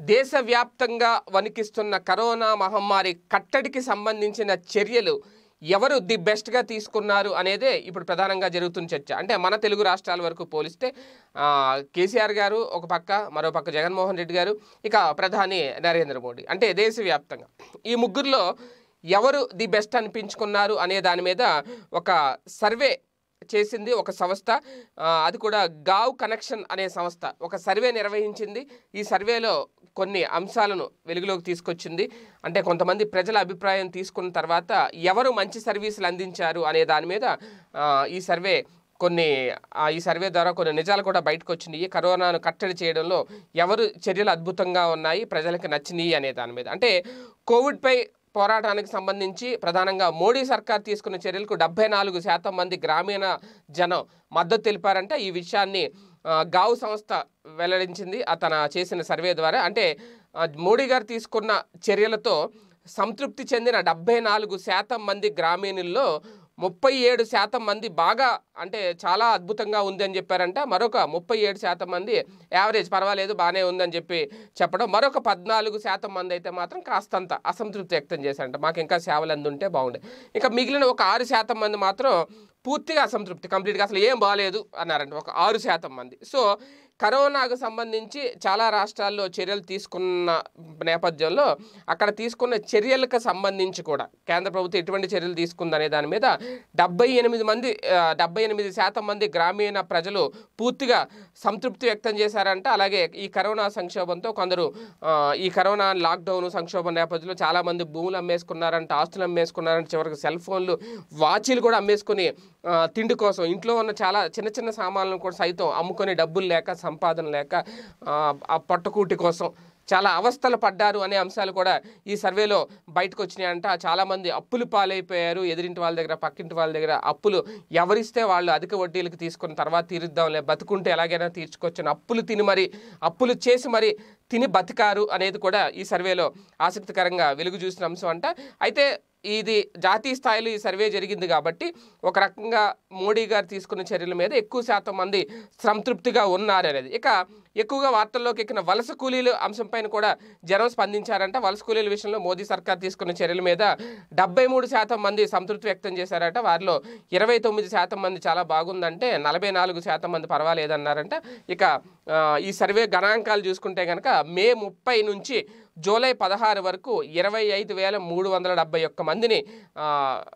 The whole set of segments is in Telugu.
దేశవ్యాప్తంగా వణికిస్తున్న కరోనా మహమ్మారి కట్టడికి సంబంధించిన చర్యలు ఎవరు ది బెస్ట్గా తీసుకున్నారు అనేదే ఇప్పుడు ప్రధానంగా జరుగుతున్న చర్చ అంటే మన తెలుగు రాష్ట్రాల వరకు పోలిస్తే ఆ, కేసీఆర్ గారు ఒక పక్క మరో పక్క జగన్మోహన్ రెడ్డి గారు ఇక ప్రధాని నరేంద్ర మోడీ అంటే దేశవ్యాప్తంగా ఈ ముగ్గురులో ఎవరు ది బెస్ట్ అనిపించుకున్నారు అనే దాని మీద ఒక సర్వే చేసింది ఒక సంస్థ ఆ, అది కూడా గావ్ కనెక్షన్ అనే సంస్థ ఒక సర్వే నిర్వహించింది ఈ సర్వేలో కొన్ని అంశాలను వెలుగులోకి తీసుకొచ్చింది అంటే కొంతమంది ప్రజల అభిప్రాయం తీసుకున్న తర్వాత ఎవరు మంచి సర్వీసులు అందించారు అనే దాని మీద ఆ, ఈ సర్వే కొన్ని ఆ, ఈ సర్వే ద్వారా కొన్ని నిజాలు కూడా బయటకు వచ్చినాయి కరోనాను కట్టడి చేయడంలో ఎవరు చర్యలు అద్భుతంగా ఉన్నాయి ప్రజలకు నచ్చినాయి అనే దాని మీద అంటే కోవిడ్పై పోరాటానికి సంబంధించి ప్రధానంగా మోడీ సర్కార్ తీసుకున్న చర్యలకు డెబ్బై నాలుగు శాతం మంది గ్రామీణ జనం మద్దతు తెలిపారంటే ఈ విషయాన్ని ఆ, గావ్ సంస్థ వెల్లడించింది తన చేసిన సర్వే ద్వారా అంటే ఆ, మోడీ గారు తీసుకున్న చర్యలతో సంతృప్తి చెందిన డెబ్బై నాలుగు శాతం మంది గ్రామీణుల్లో ముప్పై ఏడు శాతం మంది బాగా అంటే చాలా అద్భుతంగా ఉందని చెప్పారంట మరొక ముప్పై ఏడు శాతం మంది యావరేజ్ పర్వాలేదు బాగానే ఉందని చెప్పి చెప్పడం మరొక పద్నాలుగు శాతం మంది అయితే మాత్రం కాస్తంత అసంతృప్తి వ్యక్తం చేశారంట మాకు ఇంకా సేవలు అందుంటే బాగుండే ఇంకా మిగిలిన ఒక ఆరు శాతం మంది మాత్రం పూర్తిగా అసంతృప్తి కంప్లీట్గా అసలు ఏం బాగాలేదు అన్నారంట ఒక ఆరు శాతం మంది సో కరోనాకు సంబంధించి చాలా రాష్ట్రాల్లో చర్యలు తీసుకున్న నేపథ్యంలో అక్కడ తీసుకున్న చర్యలకు సంబంధించి కూడా కేంద్ర ప్రభుత్వం ఎటువంటి చర్యలు తీసుకుందనే దాని మీద డెబ్బై ఎనిమిది మంది ఆ, డెబ్బై ఎనిమిది శాతం మంది గ్రామీణ ప్రజలు పూర్తిగా సంతృప్తి వ్యక్తం చేశారంట అలాగే ఈ కరోనా సంక్షోభంతో కొందరు ఆ, ఈ కరోనా లాక్డౌన్ సంక్షోభం నేపథ్యంలో చాలామంది భూములు అమ్మేసుకున్నారంట ఆస్తులు అమ్మేసుకున్నారంట చివరికి సెల్ ఫోన్లు వాచీలు కూడా అమ్మేసుకుని ఆ, తిండి కోసం ఇంట్లో ఉన్న చాలా చిన్న చిన్న సామాన్లను కూడా సైతం అమ్ముకొని డబ్బులు లేక సంపాదన లేక ఆ, ఆ పొట్టకూటి కోసం చాలా అవస్థలు పడ్డారు అనే అంశాలు కూడా ఈ సర్వేలో బయటకు వచ్చినాయంట చాలామంది అప్పులు పాలైపోయారు ఎదిరింటి వాళ్ళ దగ్గర పక్కింటి వాళ్ళ దగ్గర అప్పులు ఎవరిస్తే వాళ్ళు అధిక వడ్డీలకు తీసుకున్న తర్వాత తీరుద్దాంలే బతుకుంటే ఎలాగైనా తీర్చుకొచ్చిన అప్పులు తిని మరి అప్పులు చేసి మరి తిని బతికారు అనేది కూడా ఈ సర్వేలో ఆసక్తికరంగా వెలుగు చూసిన అంశం అంట అయితే ఇది జాతీయ స్థాయిలో ఈ సర్వే జరిగింది కాబట్టి ఒక రకంగా మోడీ గారు తీసుకున్న చర్యల మీద ఎక్కువ శాతం మంది సంతృప్తిగా ఉన్నారు అనేది ఇక ఎక్కువగా వార్తల్లోకి ఎక్కిన వలస కూలీలు అంశంపైన కూడా జనం స్పందించారంట వలస కూలీల విషయంలో మోదీ సర్కార్ తీసుకున్న చర్యల మీద డెబ్బై మూడు శాతం మంది సంతృప్తి వ్యక్తం చేశారట వారిలో ఇరవై తొమ్మిది శాతం మంది చాలా బాగుందంటే నలభై నాలుగు శాతం మంది పర్వాలేదన్నారంట ఇక ఆ, ఈ సర్వే గణాంకాలు చూసుకుంటే కనుక మే ముప్పై నుంచి జూలై పదహారు వరకు ఇరవై ఐదు వేల మూడు వందల డెబ్బై ఒక్క మందిని ఆ,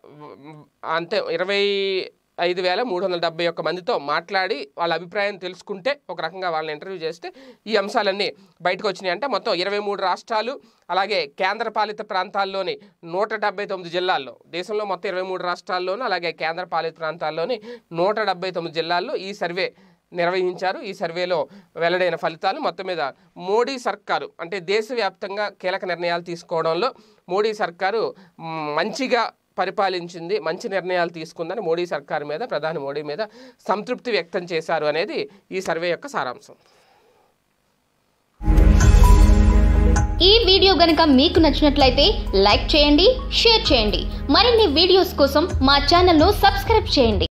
అంతే ఇరవై ఐదు వేల మూడు వందల డెబ్బై ఒక్క మందితో మాట్లాడి వాళ్ళ అభిప్రాయం తెలుసుకుంటే ఒక రకంగా వాళ్ళని ఇంటర్వ్యూ చేస్తే ఈ అంశాలన్నీ బయటకు వచ్చినాయి అంటే మొత్తం ఇరవై మూడు రాష్ట్రాలు అలాగే కేంద్రపాలిత ప్రాంతాల్లోని నూట డెబ్బై తొమ్మిది జిల్లాల్లో దేశంలో మొత్తం ఇరవై మూడు రాష్ట్రాల్లోనూ అలాగే కేంద్రపాలిత ప్రాంతాల్లోని నూట డెబ్బై తొమ్మిది జిల్లాల్లో ఈ సర్వే నిర్వహించారు ఈ సర్వేలో వెల్లడైన ఫలితాలు మొత్తం మీద మోడీ సర్కారు అంటే దేశవ్యాప్తంగా కీలక నిర్ణయాలు తీసుకోవడంలో మోడీ సర్కారు మ్, మంచిగా పరిపాలించింది మంచి నిర్ణయాలు తీసుకుందని మోడీ సర్కారు మీద ప్రధాని మోడీ మీద సంతృప్తి వ్యక్తం చేశారు అనేది ఈ సర్వే యొక్క సారాంశం ఈ వీడియో గనుక మీకు నచ్చినట్లయితే లైక్ చేయండి షేర్ చేయండి మరిన్ని వీడియోస్ కోసం మా ఛానల్ను సబ్స్క్రైబ్ చేయండి